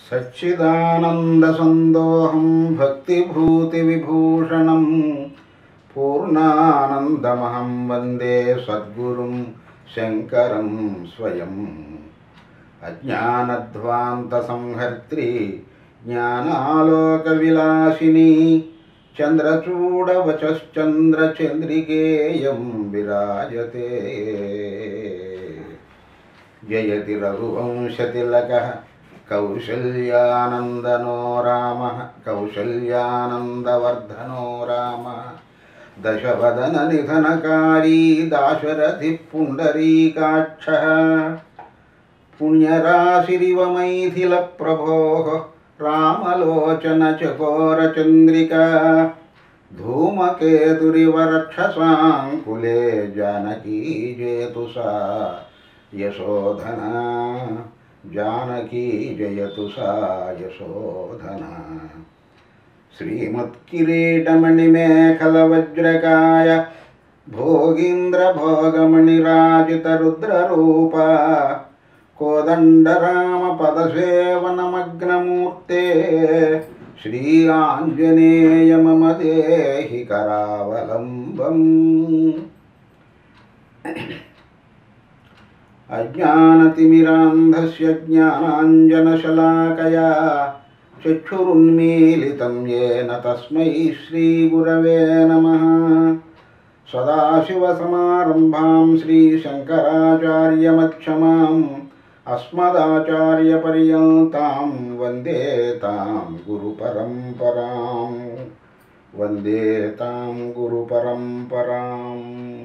సచ్చిదానందసందోహం భక్తిభూతివిభూషణం పూర్ణానందమహం వందే సద్గురుం శంకరం స్వయం అజ్ఞానధ్వాంతసంహర్త్రి జ్ఞానాలోకవిలాసిని చంద్రచూడవచశ్చంద్రచంద్రికేయం విరాజతే జయతి రఘువంశతిలక కౌసల్యానందనో రామ కౌసల్యానందవర్ధనో రామ దశవదన నిధనకారీ దాశరథి పుండరీకాక్ష పుణ్యరాశిరివ మైథిల ప్రభో రామలోచన చకోరచంద్రికా ధూమకేతురివ రక్షసాంకులే జానకీ జయతు సా యశోధన జానకీ జయతు సా యశోధన శ్రీమత్కిరీటమణిమేఖలవజ్రకాయ భోగీంద్రభోగమణిరాజితరుద్రరూప కోదండరామపదసేవనమగ్నమూర్తే శ్రీ ఆంజనేయ మమ దేహి కరావలంబం అజ్ఞానతిమిరాంధస్య జ్ఞానాంజనశలాకయా చక్షురున్మీలితం येन తస్మై శ్రీగురవే నమః సదాశివసమారంభాం శ్రీశంకరాచార్యమక్షమాం అస్మదాచార్యపర్యంతాం వందే తాం గురుపరంపరాం వందే తాం గురుపరంపరాం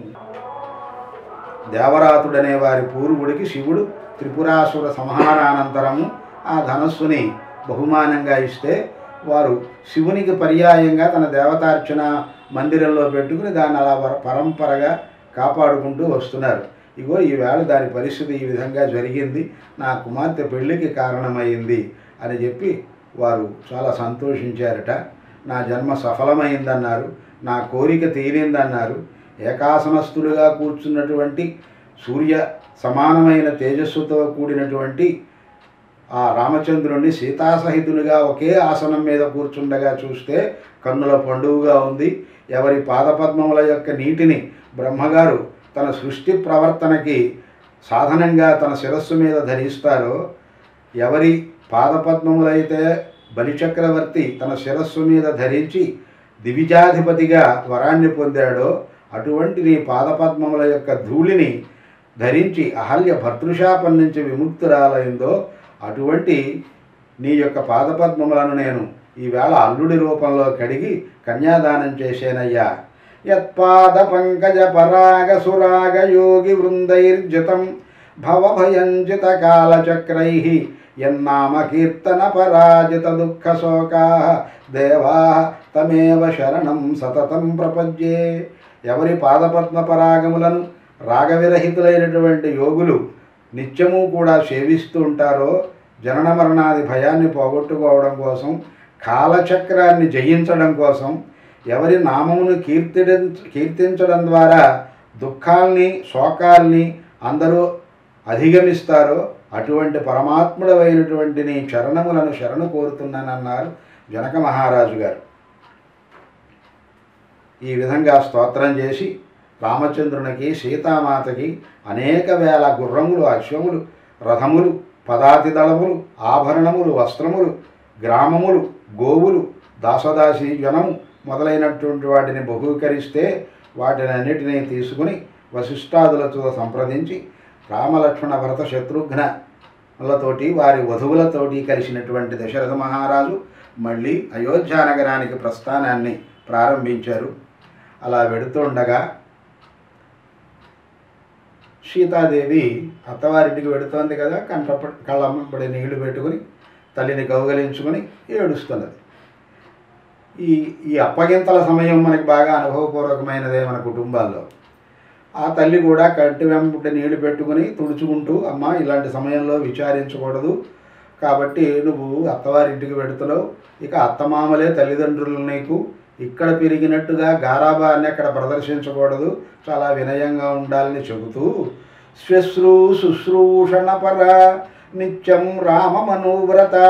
దేవరాతుడనే వారి పూర్వుడికి శివుడు త్రిపురాసుర సంహారానంతరము ఆ ధనస్సుని బహుమానంగా ఇస్తే వారు శివునికి పర్యాయంగా తన దేవతార్చన మందిరంలో పెట్టుకుని దాన్ని అలా వర- పరంపరగా కాపాడుకుంటూ వస్తున్నారు ఇగో ఈవేళ దాని పరిస్థితి ఈ విధంగా జరిగింది నా కుమార్తె పెళ్లికి కారణమైంది అని చెప్పి వారు చాలా సంతోషించారట నా జన్మ సఫలమైందన్నారు నా కోరిక తీరిందన్నారు ఏకాసనస్థులుగా కూర్చున్నటువంటి సూర్య సమానమైన తేజస్సుతో కూడినటువంటి ఆ రామచంద్రుణ్ణి సీతాసహితునిగా ఒకే ఆసనం మీద కూర్చుండగా చూస్తే కన్నుల పండుగగా ఉంది ఎవరి పాదపద్మముల యొక్క నీటిని బ్రహ్మగారు తన సృష్టి ప్రవర్తనకి సాధనంగా తన శిరస్సు మీద ధరిస్తారో ఎవరి పాదపద్మములైతే బలిచక్రవర్తి తన శిరస్సు మీద ధరించి దివిజాధిపతిగా వరాన్ని పొందాడో అటువంటి నీ పాదపద్మముల యొక్క ధూళిని ధరించి అహల్య భర్తృశాపం నుంచి విముక్తురాలైందో అటువంటి నీ యొక్క పాదపద్మములను నేను ఈవేళ అల్లుడి రూపంలో కడిగి కన్యాదానం చేసేనయ్యా యత్పాద పంకజ పరాగ సురాగ యోగి వృందైర్జితం భవభయంజిత కాలచక్రై యన్నామ కీర్తన పరాజిత దుఃఖ శోకా దేవా తమేవ శరణం సతతం ప్రపద్యే ఎవరి పాదపద్మ పరాగములను రాగవిరహితులైనటువంటి యోగులు నిత్యము కూడా సేవిస్తూ ఉంటారో జనన మరణాది భయాన్ని పోగొట్టుకోవడం కోసం కాలచక్రాన్ని జయించడం కోసం ఎవరి నామమును కీర్తి కీర్తించడం ద్వారా దుఃఖాల్ని శోకాల్ని అందరూ అధిగమిస్తారో అటువంటి పరమాత్ముడమైనటువంటి నీ చరణములను శరణు కోరుతున్నానన్నారు జనక మహారాజు గారు ఈ విధంగా స్తోత్రం చేసి రామచంద్రునికి సీతామాతకి అనేక వేల గుర్రములు అశ్వములు రథములు పదాతి దళములు ఆభరణములు వస్త్రములు గ్రామములు గోవులు దాసదాసి జనము మొదలైనటువంటి వాటిని బహూకరిస్తే వాటిని అన్నిటినీ తీసుకుని వశిష్ఠాదులతో సంప్రదించి రామలక్ష్మణ భరత శత్రుఘ్నలతోటి వారి వధువులతోటి కలిసినటువంటి దశరథ మహారాజు మళ్ళీ అయోధ్య నగరానికి ప్రస్థానాన్ని ప్రారంభించారు అలా వెడుతుండగా సీతాదేవి అత్తవారింటికి వెడుతోంది కదా కంటప కళ్ళమ్మబడి నీళ్లు పెట్టుకుని తల్లిని కౌగలించుకొని ఏడుస్తున్నది ఈ ఈ అప్పగింతల సమయం మనకి బాగా అనుభవపూర్వకమైనదే మన కుటుంబాల్లో ఆ తల్లి కూడా కంటి వెంబడి నీళ్లు పెట్టుకుని తుడుచుకుంటూ అమ్మ ఇలాంటి సమయంలో విచారించకూడదు కాబట్టి నువ్వు అత్తవారింటికి వెడుతున్నావు ఇక అత్తమామలే తల్లిదండ్రులు నీకు ఇక్కడ పెరిగినట్టుగా గారాబాన్ని అక్కడ ప్రదర్శించకూడదు చాలా వినయంగా ఉండాలని చెబుతూ శ్వశ్రూ శుశ్రూషణ పర నిత్యం రామ మనోవ్రత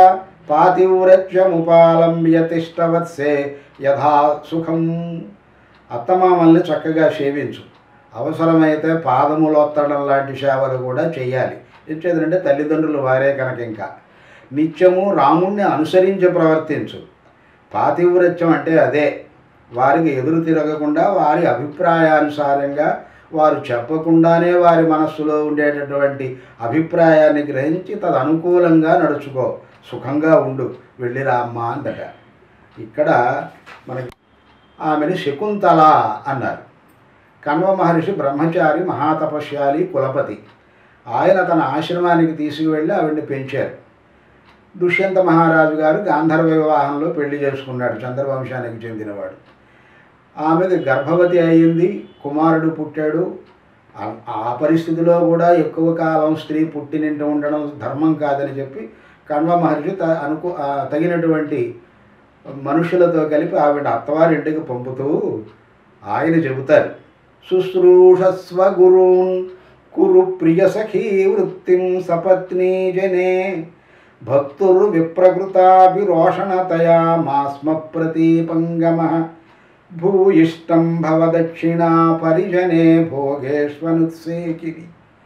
పాతివ్రత్యముపాలంబ్య తిష్టవత్సే యథా సుఖం అత్తమామల్ని చక్కగా సేవించు అవసరమైతే పాదములొత్తడం లాంటి సేవలు కూడా చేయాలి ఇచ్చేదంటే తల్లిదండ్రులు వారే కనుక ఇంకా నిత్యము రాముణ్ణి అనుసరించి ప్రవర్తించు పాతివ్రత్యం అంటే అదే వారికి ఎదురు తిరగకుండా వారి అభిప్రాయానుసారంగా వారు చెప్పకుండానే వారి మనస్సులో ఉండేటటువంటి అభిప్రాయాన్ని గ్రహించి తదనుకూలంగా నడుచుకో సుఖంగా ఉండు వెళ్ళిరా అమ్మ అందట ఇక్కడ మనకి ఆమెని శకుంతల అన్నారు కణ్వ మహర్షి బ్రహ్మచారి మహాతపస్యాలి కులపతి ఆయన తన ఆశ్రమానికి తీసుకువెళ్ళి ఆవిడ్ని పెంచారు దుష్యంత మహారాజు గారు గాంధర్వ వివాహంలో పెళ్లి చేసుకున్నాడు చంద్రవంశానికి చెందినవాడు ఆమెకు గర్భవతి అయింది కుమారుడు పుట్టాడు ఆ- ఆ పరిస్థితిలో కూడా ఎక్కువ కాలం స్త్రీ పుట్టినింటి ఉండడం ధర్మం కాదని చెప్పి కణ్వ మహర్షి త అనుకు ఆ తగినటువంటి మనుషులతో కలిపి ఆవిడ అత్తవారింటికి పంపుతూ ఆయన చెబుతారు శుశ్రూషస్వ గురూన్ కురు ప్రియ సఖీ వృత్తిం సపత్నీ జనే భక్తురు విప్రకృతాభిరోషణతయా మాస్మ ప్రతీపంగమ భూయిష్టం భవదక్షిణా పరిజనే భోగేష్వనుత్సేకిరి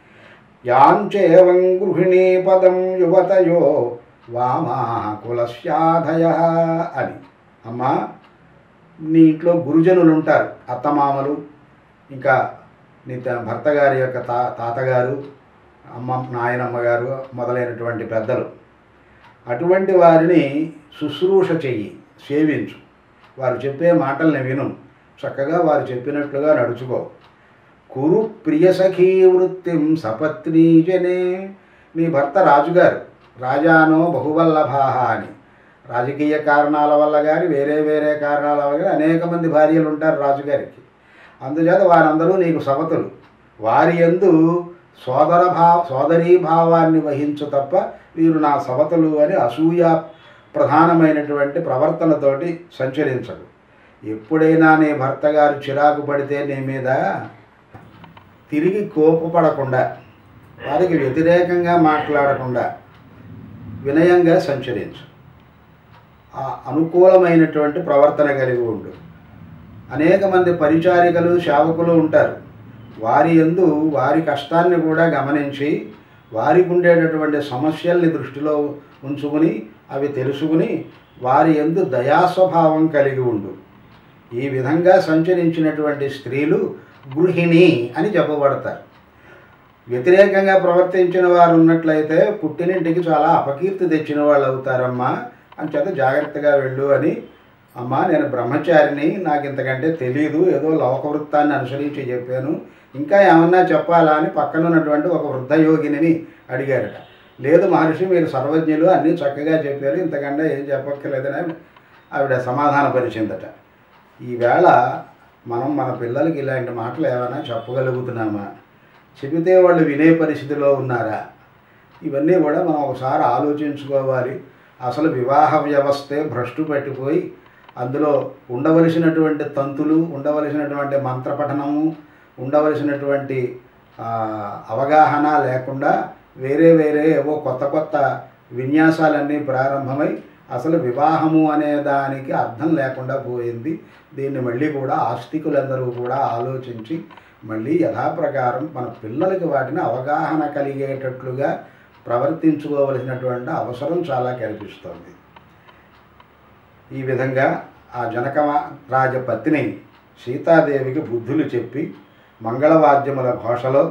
యాంచేవం గృహిణీ పదం యువతయో వామా కులస్యాధయ అని అమ్మా నీ ఇంట్లో గురుజనులు ఉంటారు అత్తమామలు ఇంకా నీ త- భర్త గారి యొక్క తా తాతగారు అమ్మ నాయనమ్మ గారు మొదలైనటువంటి పెద్దలు అటువంటి వారిని శుశ్రూష చెయ్యి సేవించు వారు చెప్పే మాటల్ని విను చక్కగా వారు చెప్పినట్లుగా నడుచుకో కురు ప్రియసఖీ వృత్తిం సపత్నీ జనే నీ భర్త రాజుగారు రాజానో బహువల్లభాహ అని రాజకీయ కారణాల వల్ల కానీ వేరే వేరే కారణాల వల్ల కానీ అనేక మంది భార్యలు ఉంటారు రాజుగారికి అందుచేత వారందరూ నీకు సవతులు వారి యందు సోదర భావ సోదరీ భావాన్ని వహించు తప్ప వీరు నా సవతులు అని అసూయ ప్రధానమైనటువంటి ప్రవర్తనతోటి సంచరించడు ఎప్పుడైనా నీ భర్త గారు చిరాకు పడితే నీ మీద తిరిగి కోపపడకుండా వారికి వ్యతిరేకంగా మాట్లాడకుండా వినయంగా సంచరించు ఆ అనుకూలమైనటువంటి ప్రవర్తన కలిగి ఉండు అనేక మంది పరిచారికలు సేవకులు ఉంటారు వారి యందు వారి కష్టాన్ని కూడా గమనించి వారికి ఉండేటటువంటి సమస్యల్ని దృష్టిలో ఉంచుకుని అవి తెలుసుకుని వారి యందు దయాస్వభావం కలిగి ఉండు ఈ విధంగా సంచరించినటువంటి స్త్రీలు గృహిణి అని చెప్పబడతారు వ్యతిరేకంగా ప్రవర్తించిన వారు ఉన్నట్లయితే పుట్టినింటికి చాలా అపకీర్తి తెచ్చిన వాళ్ళు అవుతారమ్మా అని చేత జాగ్రత్తగా వెళ్ళు అని అమ్మా నేను బ్రహ్మచారిని నాకు ఇంతకంటే తెలియదు ఏదో లోకవృత్తాన్ని అనుసరించి చెప్పాను ఇంకా ఏమన్నా చెప్పాలా అని పక్కన ఉన్నటువంటి ఒక వృద్ధ యోగిని అడిగారట లేదు మహర్షి మీరు సర్వజ్ఞులు అన్నీ చక్కగా చెప్పారు ఇంతకంటే ఏం చెప్పక్కర్లేదని ఆవిడ సమాధానపరిచిందట ఈవేళ మనం మన పిల్లలకి ఇలాంటి మాటలు ఏమైనా చెప్పగలుగుతున్నామా చెబితే వాళ్ళు వినే పరిస్థితిలో ఉన్నారా ఇవన్నీ కూడా మనం ఒకసారి ఆలోచించుకోవాలి అసలు వివాహ వ్యవస్థే భ్రష్టు పట్టిపోయి అందులో ఉండవలసినటువంటి తంతులు ఉండవలసినటువంటి మంత్రపఠనము ఉండవలసినటువంటి ఆ, అవగాహన లేకుండా వేరే వేరే ఏవో కొత్త కొత్త విన్యాసాలన్నీ ప్రారంభమై అసలు వివాహము అనే దానికి అర్థం లేకుండా పోయింది దీన్ని మళ్ళీ కూడా ఆస్తికులందరూ కూడా ఆలోచించి మళ్ళీ యథాప్రకారం మన పిల్లలకి వాటిని అవగాహన కలిగేటట్లుగా ప్రవర్తించుకోవలసినటువంటి అవసరం చాలా కనిపిస్తోంది ఈ విధంగా ఆ జనక రాజపత్ని సీతాదేవికి బుద్ధులు చెప్పి మంగళవాద్యముల ఘోషలో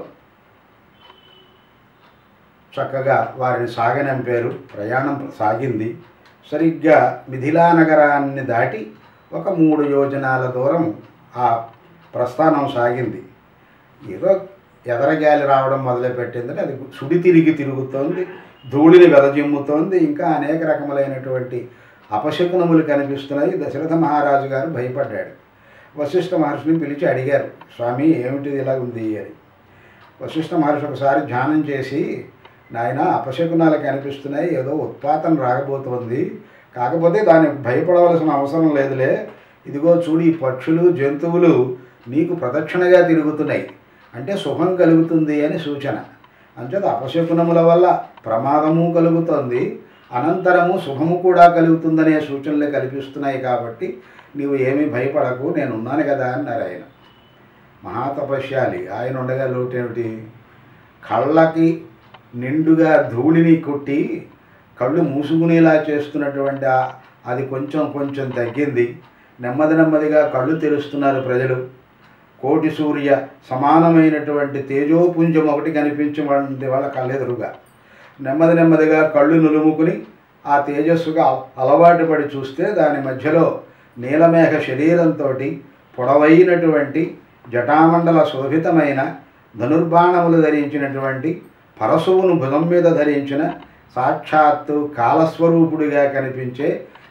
చక్కగా వారిని సాగనంపారు ప్రయాణం సాగింది సరిగ్గా మిథిలా నగరాన్ని దాటి ఒక మూడు యోజనాల దూరం ఆ ప్రస్థానం సాగింది ఏదో ఎదరగాలి రావడం మొదలుపెట్టిందని అది సుడి తిరిగి తిరుగుతోంది ధూళిని వెదజిమ్ముతోంది ఇంకా అనేక రకములైనటువంటి అపశకునములు కనిపిస్తున్నాయి దశరథ మహారాజు గారు భయపడ్డాడు వశిష్ఠ మహర్షిని పిలిచి అడిగారు స్వామి ఏమిటిది ఇలా ఉంది అని వశిష్ఠ మహర్షి ఒకసారి ధ్యానం చేసి నాయన అపశకునాలు కనిపిస్తున్నాయి ఏదో ఉత్పాతం రాకపోతుంది కాకపోతే దానికి భయపడవలసిన అవసరం లేదులే ఇదిగో చూడు ఈ పక్షులు జంతువులు నీకు ప్రదక్షిణగా తిరుగుతున్నాయి అంటే శుభం కలుగుతుంది అని సూచన అంచేత అపశకునముల వల్ల ప్రమాదము కలుగుతోంది అనంతరము శుభము కూడా కలుగుతుందనే సూచనలు కల్పిస్తున్నాయి కాబట్టి నీవు ఏమీ భయపడకు నేను ఉన్నాను కదా అన్నారు ఆయన మహాతపస్యాలి ఆయన ఉండగా లోటేమిటి కళ్ళకి నిండుగా ధూళిని కొట్టి కళ్ళు మూసుకునేలా చేస్తున్నటువంటి ఆ- అది కొంచెం కొంచెం తగ్గింది నెమ్మది నెమ్మదిగా కళ్ళు తెరుస్తున్నారు ప్రజలు కోటి సూర్య సమానమైనటువంటి తేజోపుంజం ఒకటి కనిపించమంది వాళ్ళ కళ్ళెదురుగా నెమ్మది నెమ్మదిగా కళ్ళు నులుముకుని ఆ తేజస్సుగా అలవాటు పడి చూస్తే దాని మధ్యలో నీలమేఘ శరీరంతో పొడవైనటువంటి జటామండల శోభితమైన ధనుర్బాణములు ధరించినటువంటి పరశువును భుజం మీద ధరించిన సాక్షాత్తు కాలస్వరూపుడిగా కనిపించే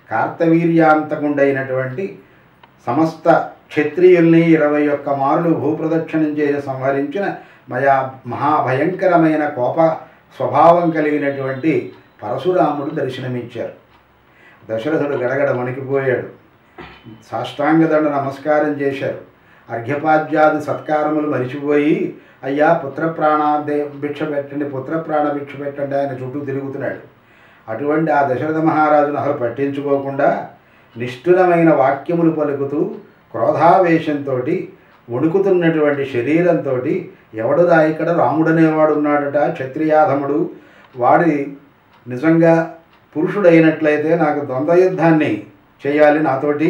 కార్తవీర్యాంతకుండైనటువంటి సమస్త క్షత్రియుల్ని ఇరవై ఒక్క మారులు భూప్రదక్షిణం చేసి సంహరించిన మయా మహాభయంకరమైన కోప స్వభావం కలిగినటువంటి పరశురాముడు దర్శనమిచ్చారు దశరథుడు గడగడ వణికిపోయాడు సాష్టాంగదండ నమస్కారం చేశారు అర్ఘ్యపాద్యాది సత్కారములు మరిచిపోయి అయ్యా పుత్ర ప్రాణాదే భిక్ష పెట్టండి పుత్ర ప్రాణ భిక్ష పెట్టండి ఆయన చుట్టూ తిరుగుతున్నాడు అటువంటి ఆ దశరథ మహారాజును అసలు పట్టించుకోకుండా నిష్ఠురమైన వాక్యములు పలుకుతూ క్రోధావేశంతో వణుకుతున్నటువంటి శరీరంతో ఎవడురా ఇక్కడ రాముడనేవాడు ఉన్నాడట క్షత్రియాధముడు వాడి నిజంగా పురుషుడైనట్లయితే నాకు ద్వంద్వ యుద్ధాన్ని చేయాలి నాతోటి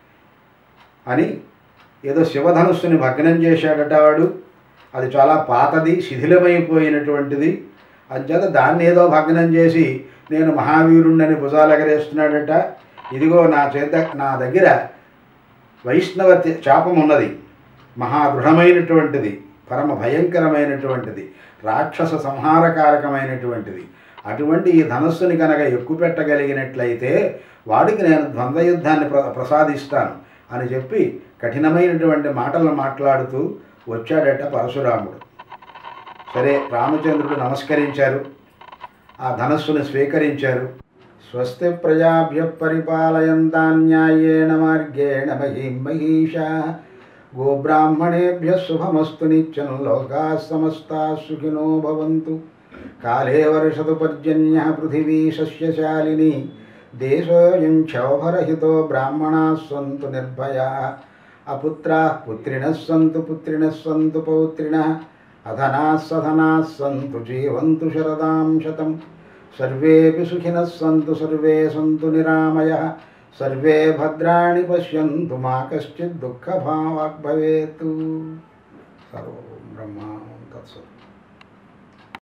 అని ఏదో శివధనుస్సుని భగ్నం చేశాడట వాడు అది చాలా పాతది శిథిలమైపోయినటువంటిది అంచేత దాన్ని ఏదో భగ్నం చేసి నేను మహావీరుణ్ణని భుజాలెగరేస్తున్నాడట ఇదిగో నా చేత నా దగ్గర వైష్ణవ తే- శాపం ఉన్నది మహాదృఢమైనటువంటిది పరమ భయంకరమైనటువంటిది రాక్షస సంహారకారకమైనటువంటిది అటువంటి ఈ ధనస్సుని కనుక ఎక్కుపెట్టగలిగినట్లయితే వాడికి నేను ద్వంద్వ యుద్ధాన్ని ప్ర ప్రసాదిస్తాను అని చెప్పి కఠినమైనటువంటి మాటలను మాట్లాడుతూ వచ్చాడట పరశురాముడు సరే రామచంద్రుడు నమస్కరించారు ఆ ధనస్సును స్వీకరించారు స్వస్తి ప్రజాభ్య పరిపాలయంతాన్యాయేణ మార్గేణ మహీం మహీషా గోబ్రాహ్మణేభ్య శుభమస్తు నిత్యం లోకా సమస్తా సుఖినో భవంతు కాలే వర్షతు పర్జన్య పృథివీ సస్యశాలిని దేశోయం క్షోభరహితో బ్రాహ్మణా సంతు నిర్భయా అపుత్రా పుత్రిణः సంతు పుత్రిణः సంతు పౌత్రిణः అధనాः సధనాः సంతు జీవంతు శరదాం శతం సర్వేపి సుఖినः సంతు సర్వే సంతు నిరామయः సర్వే భద్రాణి పశ్యంతు మా కశ్చిత్ దుఃఖభావాగ్ భవేత్ సర్వం బ్రహ్మ తత్సత్